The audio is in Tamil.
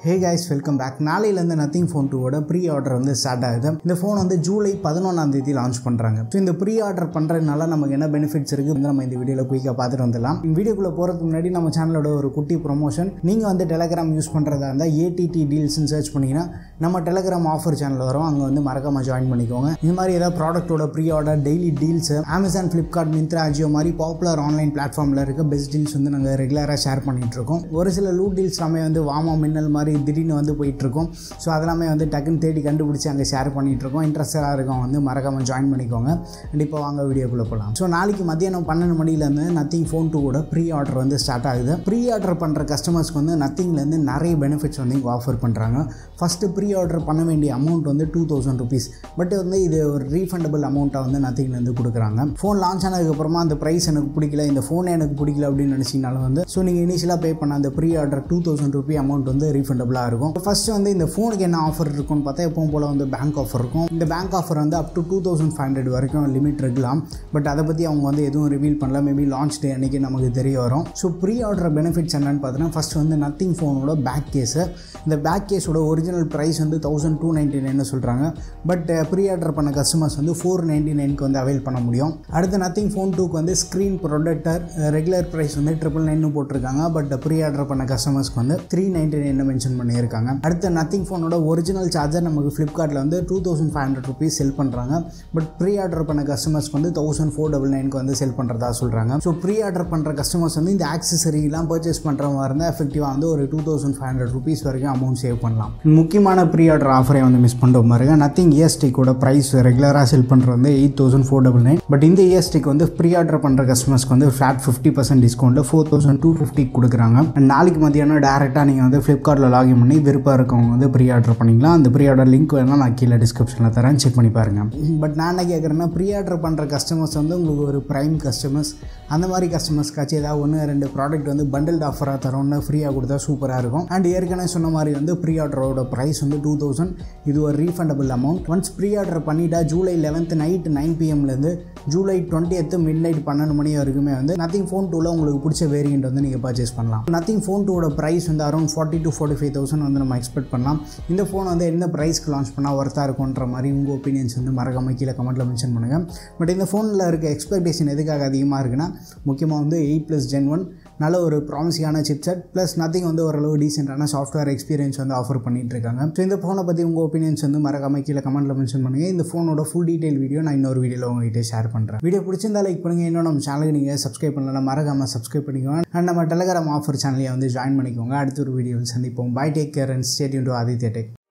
ஹே கைஸ் வெல்கம் பேக் நாளையிலேருந்து நத்திங் ஃபோன் டூவோட ப்ரீ ஆர்டர் வந்து ஸ்டார்ட் ஆகுது இந்த ஃபோன் வந்து ஜூலை பதினொன்றாம் தேதி லான்ச் பண்ணுறாங்க ஸோ இந்த ப்ரீ ஆர்டர் பண்ணுறதுனால நமக்கு என்ன பெனிஃபிட்ஸ் இருக்குது வந்து நம்ம இந்த வீடியோவில் குயிக்காக பார்த்துட்டு வந்துடலாம் இந்த வீடியோக்குள்ளே போகிறதுக்கு முன்னாடி நம்ம சேனலோட ஒரு குட்டி ப்ரொமோஷன் நீங்கள் வந்து டெலகிராம் யூஸ் பண்ணுறதா இருந்தால் ஏடிடி டீல்ஸ்னு சர்ச் பண்ணிங்கன்னா நம்ம டெலகிராம் ஆஃபர் சேனல் வரும் அங்கே வந்து மறக்காமல் ஜாயின் பண்ணிக்கோங்க இந்த மாதிரி ஏதாவது ப்ராடக்ட்டோட pre order daily deals Amazon Flipkart Myntra Ajio மாதிரி பாப்புலர் ஆன்லைன் பிளாட்ஃபார்மில் இருக்க பெஸ்ட் டீல்ஸ் வந்து நாங்கள் ரெகுலராக ஷேர் பண்ணிட்டு இருக்கோம் ஒரு சில லூட் டீல்ஸ் எல்லாமே வந்து வாமா மின்னல் மாதிரி திடீர்னு வந்து போயிட்டுருக்கோம் ஸோ அதெல்லாமே வந்து டக்குன்னு தேடி கண்டுபிடிச்சி அங்கே ஷேர் பண்ணிகிட்ருக்கோம் இன்ட்ரெஸ்டடாக இருக்கும் வந்து மறக்காமல் ஜாயின் பண்ணிக்கோங்க கண்டிப்பாக வாங்க வீடியோக்குள்ளே போகலாம் ஸோ நாளைக்கு மத்தியானம் பன்னெண்டு மணிலேருந்து நத்திங் ஃபோன் டூவோட ப்ரீ ஆர்டர் வந்து ஸ்டார்ட் ஆகுது ப்ரீ ஆர்டர் பண்ணுற கஸ்டமர்ஸ்க்கு வந்து நத்திங்லேருந்து நிறைய பெனிஃபிட்ஸ் வந்து இங்கே ஆஃபர் பண்ணுறாங்க ஃபஸ்ட்டு ப்ரீ ஆர்டர் பண்ண வேண்டிய அமௌண்ட் வந்து டூ தௌசண்ட் ருபீஸ் பட் வந்து இது ஒரு ரீஃபண்டபிள் அமௌண்ட்டாக வந்து நத்திங்லேருந்து கொடுக்குறாங்க ஃபோன் லான்ச் ஆனதுக்கப்புறமா அந்த ப்ரைஸ் எனக்கு பிடிக்கல இந்த ஃபோன் எனக்கு பிடிக்கல அப்படின்னு நினச்சிங்கனாலும் வந்து ஸோ நீங்கள் இனிஷியலாக பே பண்ண அந்த pre order two thousand rupee amount வந்து ரீஃபண்டபிளாக இருக்கும் ஃபஸ்ட்டு வந்து இந்த ஃபோனுக்கு என்ன ஆஃபர் இருக்கும்னு பார்த்தா எப்பவும் போல் வந்து பேங்க் ஆஃபர் இருக்கும் இந்த பேங்க் ஆஃபர் வந்து up to two thousand five hundred வரைக்கும் லிமிட் இருக்கலாம் பட் அதை பற்றி அவங்க வந்து எதுவும் ரிவீல் பண்ணல மேபி லான்ச் டே அன்றைக்கி நமக்கு தெரிய வரும் ஸோ ப்ரீ ஆர்டர் பெனிஃபிட்ஸ் என்னன்னு பார்த்தீங்கன்னா ஃபஸ்ட் வந்து நத்திங் ஃபோனோட பேக் கேஸு இந்த பேக் கேஸோட ஒரிஜினல் ப்ரைஸ் வந்து தௌசண்ட் டூ நைன்ட்டி நைன் சொல்கிறாங்க பட் ப்ரீ ஆர்டர் பண்ண கஸ்டமர்ஸ் வந்து ஃபோர் நைன்ட்டி நைனுக்கு வந்து அவைல் பண்ண முடியும் அடுத்து நத்திங் ஃபோன் டூக்கு வந்து ஸ்க்ரீன் ப்ரொடக்டர் ரெகுலர் ப்ரைஸ் வந்து ட்ரிபிள் நைன்னு போட்டிருக்காங்க பட் ப்ரீ ஆர்டர் பண்ண கஸ்டமர்ஸ்க்கு வந்து த்ரீ நைன்ட்டி நைன் மென்ஷன் பண்ணியிருக்காங்க அடுத்து நத்திங் ஃபோனோட ஒரிஜினல் சார்ஜர் நமக்கு ஃப்ளிப்கார்ட்டில் வந்து two thousand five hundred rupees sell பண்ணுறாங்க பட் ப்ரீ ஆர்டர் பண்ண கஸ்டமர்ஸ்க்கு வந்து தௌசண்ட் ஃபோர் டபுள் நைனுக்கு வந்து செல் பண்ணுறதா சொல்கிறாங்க ஸோ ப்ரீ ஆர்டர் பண்ணுற கஸ்டமர்ஸ் வந்து இந்த ஆக்சசரிலாம் பர்ச்சேஸ் பண்ணுற மாதிரி இருந்தால் எஃபெக்டிவாக வந்து ஒரு two thousand five hundred rupees வரைக்கும் அமௌண்ட் சேவ் பண்ணலாம் முக்கியமான ப்ரீ ஆர்டர் ஆஃபரை வந்து மிஸ் பண்ணுற பாருங்க நத்திங் இஎஸ்டிக்கோட ப்ரைஸ் ரெகுலராக செல் பண்ணுறது வந்து eight thousand four double nine but இந்த இஎஸ்டிக்கு வந்து ப்ரீ ஆர்டர் பண்ணுற கஸ்டமர்ஸ்க்கு வந்து ஃபிளாட் ஃபிஃப்டி பர்சன்ட் டிஸ்கவுண்ட்டில் ஃபோர் தௌசண்ட் டூ ஃபிஃப்டி கொடுக்குறாங்க And நாளைக்கு மதியானம் டேரெக்டாக நீங்கள் வந்து ஃப்ளிப்கார்ட்டில் லாகின் பண்ணி விருப்பம் இருக்கவங்க வந்து ப்ரீ ஆர்டர் பண்ணிக்கலாம் அந்த ப்ரீ ஆர்டர் லிங்க் வேணால் நான் கீழே டிஸ்கிரிப்ஷனில் தரேன் செக் பண்ணி பாருங்கள் பட் நான் என்ன கேட்குறேன்னா ப்ரீ ஆர்டர் பண்ணுற கஸ்டமர்ஸ் வந்து உங்களுக்கு ஒரு ப்ரைம் கஸ்டமர்ஸ் அந்த மாதிரி கஸ்டமர்ஸ்க்காச்சும் ஏதாவது ஒன்று ரெண்டு ப்ராடக்ட் வந்து பண்டில்ட் ஆஃபராக தரோன்னு ஃப்ரீயாக கொடுத்தா சூப்பராக இருக்கும் அண்ட் ஏற்கனவே சொன்ன மாதிரி வந்து ப்ரீ ஆர்டரோட ப்ரைஸ் வந்து டூ தௌசண்ட் இது ஒரு refundable amount once pre order பண்ணிட்டா ஜூலை லெவன்த் நைட் நைன் பிஎம்லேருந்து July twenty eighth midnight பன்னெண்டு மணி வரைக்குமே வந்து நத்திங் ஃபோன் டூவில் உங்களுக்கு பிடிச்ச வேரியண்ட் வந்து நீங்கள் பர்ச்சேஸ் பண்ணலாம் நத்திங் ஃபோன் டூவோட ப்ரைஸ் வந்து around forty to forty five thousand வந்து நம்ம எக்ஸ்பெக்ட் பண்ணலாம் இந்த ஃபோன் வந்து எந்த ப்ரைஸ்க்கு லான்ச் பண்ணால் ஒர்த்தாக இருக்கும்ன்ற மாதிரி உங்கள் ஒப்பீனியன்ஸ் வந்து மறக்காம கீழே கமெண்ட்டில் மென்ஷன் பண்ணுங்கள் பட் இந்த ஃபோனில் இருக்க எக்ஸ்பெக்டேஷன் எதுக்காக அதிகமாக இருக்குன்னா முக்கியமாக வந்து எயிட் ப்ளஸ் ஜென் ஒன் நல்ல ஒரு ப்ராமிசிங்கான சிப்செட் ப்ளஸ் நத்திங் வந்து ஓரளவு டீசெண்டான சாஃப்ட்வேர் எக்ஸ்பீரியன்ஸ் வந்து ஆஃபர் பண்ணிட்டு இருக்காங்க ஸோ இந்த ஃபோனை பற்றி உங்கள் ஒப்பீனியன்ஸ் வந்து மறக்காம கீழே கமெண்ட்டில் மென்ஷன் பண்ணுங்கள் இந்த ஃபோனோட ஃபுல் டீட்டெயில் வீடியோ நான் இன்னொரு வீடியோவில் உங்கள்கிட்ட ஷேர் பண்ணுறேன் வீடியோ பிடிச்சிருந்தா லைக் பண்ணுங்கள் இன்னும் நம்ம சேனலுக்கு நீங்கள் சப்ஸ்கிரைப் பண்ணலாம் மறக்காமல் சப்ஸ்கிரைப் பண்ணிக்கோங்க அண்ட் நம்ம டெலகிராம் ஆஃபர் சேனலையை வந்து ஜாயின் பண்ணிக்கோங்க அடுத்த ஒரு வீடியோவில் சந்திப்போம் bye take care and stadium to Aditya tech